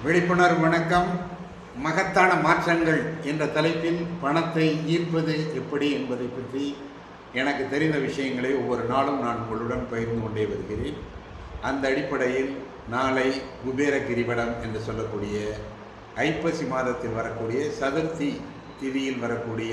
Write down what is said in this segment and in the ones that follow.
விழிப்புணர்வு வணக்கம் மகத்தான மாற்றங்கள் என்ற தலைப்பில் பணத்தை ஈர்ப்பது எப்படி என்பதை பற்றி எனக்கு தெரிந்த விஷயங்களை ஒவ்வொரு நாளும் நான் உங்களுடன் பகிர்ந்து கொண்டே வருகிறேன் அந்த அடிப்படையில் நாளை குபேர கிரிவலம் என்று சொல்லக்கூடிய ஐப்பசி மாதத்தில் வரக்கூடிய சதுர்த்தி திதியில் வரக்கூடிய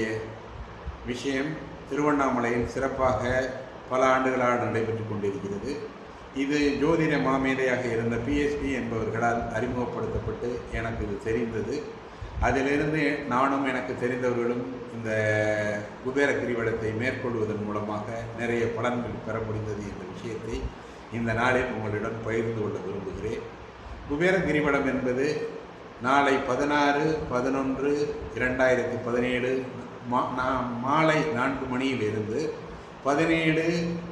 விஷயம் திருவண்ணாமலையில் சிறப்பாக பல ஆண்டுகளாக நடைபெற்று கொண்டிருக்கிறது இது ஜோதிட மாமேதையாக இருந்த பிஎஸ்பி என்பவர்களால் அறிமுகப்படுத்தப்பட்டு எனக்கு இது தெரிந்தது அதிலிருந்து நானும் எனக்கு தெரிந்தவர்களும் இந்த குபேர கிரிவலத்தை மேற்கொள்வதன் மூலமாக நிறைய பலன்கள் பெற முடிந்தது என்ற விஷயத்தை இந்த நாளில் உங்களிடம் பகிர்ந்து கொள்ள விரும்புகிறேன் குபேர கிரிவலம் என்பது நாளை பதினாறு பதினொன்று இரண்டாயிரத்தி பதினேழு மா நா- மாலை நான்கு மணியிலிருந்து பதினேழு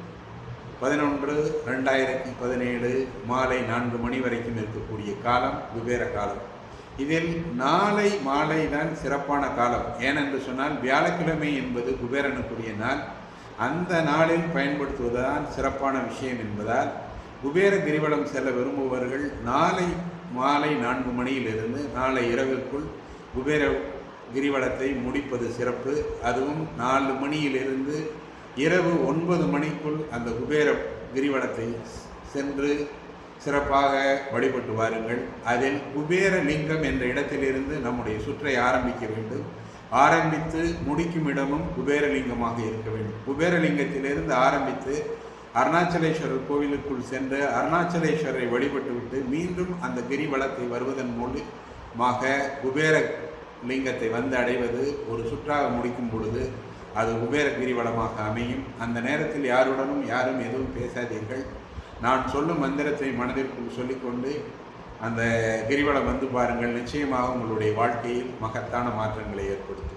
பதினொன்று ரெண்டாயிரத்தி பதினேழு மாலை நான்கு மணி வரைக்கும் இருக்கக்கூடிய காலம் குபேர காலம் இதில் நாளை மாலை தான் சிறப்பான காலம் ஏனென்று சொன்னால் வியாழக்கிழமை என்பது குபேரனுக்குரிய நாள் அந்த நாளில் பயன்படுத்துவதுதான் சிறப்பான விஷயம் என்பதால் குபேர கிரிவலம் செல்ல விரும்புபவர்கள் நாளை மாலை நான்கு மணியிலிருந்து நாளை இரவிற்குள் குபேர கிரிவலத்தை முடிப்பது சிறப்பு அதுவும் நாலு மணியிலிருந்து இரவு ஒன்பது மணிக்குள் அந்த குபேர கிரிவலத்தை சென்று சிறப்பாக வழிபட்டு வாருங்கள் அதில் குபேர லிங்கம் என்ற இடத்திலிருந்து நம்முடைய சுற்றை ஆரம்பிக்க வேண்டும் ஆரம்பித்து முடிக்கும் இடமும் குபேரலிங்கமாக இருக்க வேண்டும் குபேரலிங்கத்திலிருந்து ஆரம்பித்து அருணாச்சலேஸ்வரர் கோவிலுக்குள் சென்று அருணாச்சலேஸ்வரரை வழிபட்டுவிட்டு மீண்டும் அந்த கிரிவலத்தை வருவதன் மூலமாக குபேர லிங்கத்தை வந்து அடைவது ஒரு சுற்றாக முடிக்கும் பொழுது அது குபேர கிரிவலமாக அமையும் அந்த நேரத்தில் யாருடனும் யாரும் எதுவும் பேசாதீர்கள் நான் சொல்லும் மந்திரத்தை மனதிற்குள் சொல்லிக்கொண்டு அந்த கிரிவலம் வந்து பாருங்கள் நிச்சயமாக உங்களுடைய வாழ்க்கையில் மகத்தான மாற்றங்களை ஏற்படுத்தும்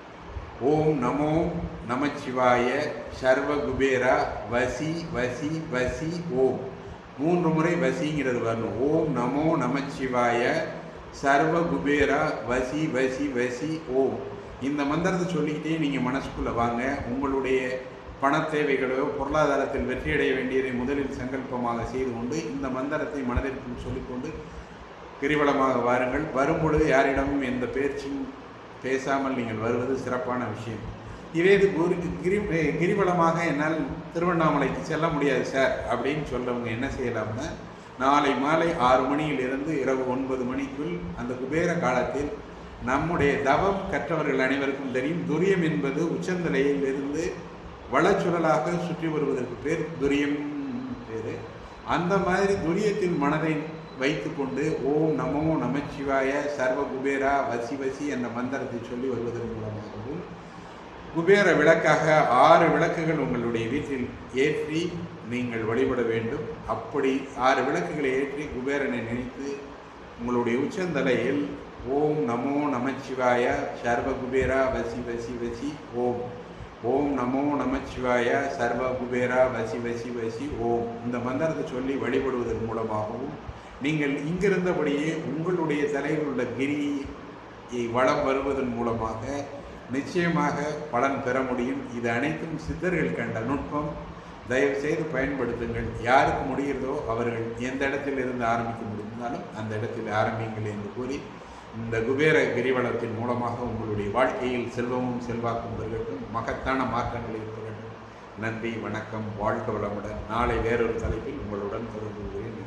ஓம் நமோ நமச்சிவாய சர்வ குபேரா வசி வசி வசி ஓம் மூன்று முறை வசிங்கிறது வரணும் ஓம் நமோ நமச்சிவாய சர்வ குபேரா வசி வசி வசி ஓம் இந்த மந்திரத்தை சொல்லிக்கிட்டே நீங்கள் மனசுக்குள்ளே வாங்க உங்களுடைய பண தேவைகளோ பொருளாதாரத்தில் வெற்றியடைய வேண்டியதை முதலில் சங்கல்பமாக செய்து கொண்டு இந்த மந்திரத்தை மனதிற்குள் சொல்லிக்கொண்டு கிரிவலமாக வாருங்கள் வரும்பொழுது யாரிடமும் எந்த பேச்சும் பேசாமல் நீங்கள் வருவது சிறப்பான விஷயம் இதே இது குரு கிரி கிரிவலமாக என்னால் திருவண்ணாமலைக்கு செல்ல முடியாது சார் அப்படின்னு சொல்றவங்க என்ன செய்யலாம்னா நாளை மாலை ஆறு மணியிலிருந்து இரவு ஒன்பது மணிக்குள் அந்த குபேர காலத்தில் நம்முடைய தவம் கற்றவர்கள் அனைவருக்கும் தெரியும் துரியம் என்பது உச்சந்தலையில் இருந்து வளச்சுழலாக சுற்றி வருவதற்கு பேர் துரியம் பேர் அந்த மாதிரி துரியத்தில் மனதை வைத்துக்கொண்டு ஓம் நமோ நமச்சிவாய சர்வ குபேரா வசி வசி என்ற மந்திரத்தை சொல்லி வருவதன் மூலமாகவும் குபேர விளக்காக ஆறு விளக்குகள் உங்களுடைய வீட்டில் ஏற்றி நீங்கள் வழிபட வேண்டும் அப்படி ஆறு விளக்குகளை ஏற்றி குபேரனை நினைத்து உங்களுடைய உச்சந்தலையில் ஓம் நமோ நமச்சிவாய சர்வ குபேரா வசி வசி வசி ஓம் ஓம் நமோ நமச்சிவாய சர்வ குபேரா வசி வசி வசி ஓம் இந்த மந்திரத்தை சொல்லி வழிபடுவதன் மூலமாகவும் நீங்கள் இங்கிருந்தபடியே உங்களுடைய தலையில் உள்ள கிரியை வளம் வருவதன் மூலமாக நிச்சயமாக பலன் பெற முடியும் இது அனைத்தும் சித்தர்கள் கண்ட நுட்பம் தயவு செய்து பயன்படுத்துங்கள் யாருக்கு முடிகிறதோ அவர்கள் எந்த இடத்தில் இருந்து ஆரம்பிக்க முடிந்தாலும் அந்த இடத்தில் ஆரம்பிங்கள் என்று கூறி இந்த குபேர கிரிவலத்தின் மூலமாக உங்களுடைய வாழ்க்கையில் செல்வமும் செல்வாக்கும் பெருகட்டும் மகத்தான மாற்றங்கள் ஏற்படட்டும் நன்றி வணக்கம் வாழ்க வளமுடன் நாளை வேறொரு தலைப்பில் உங்களுடன் தொடர்பு கொள்கிறேன்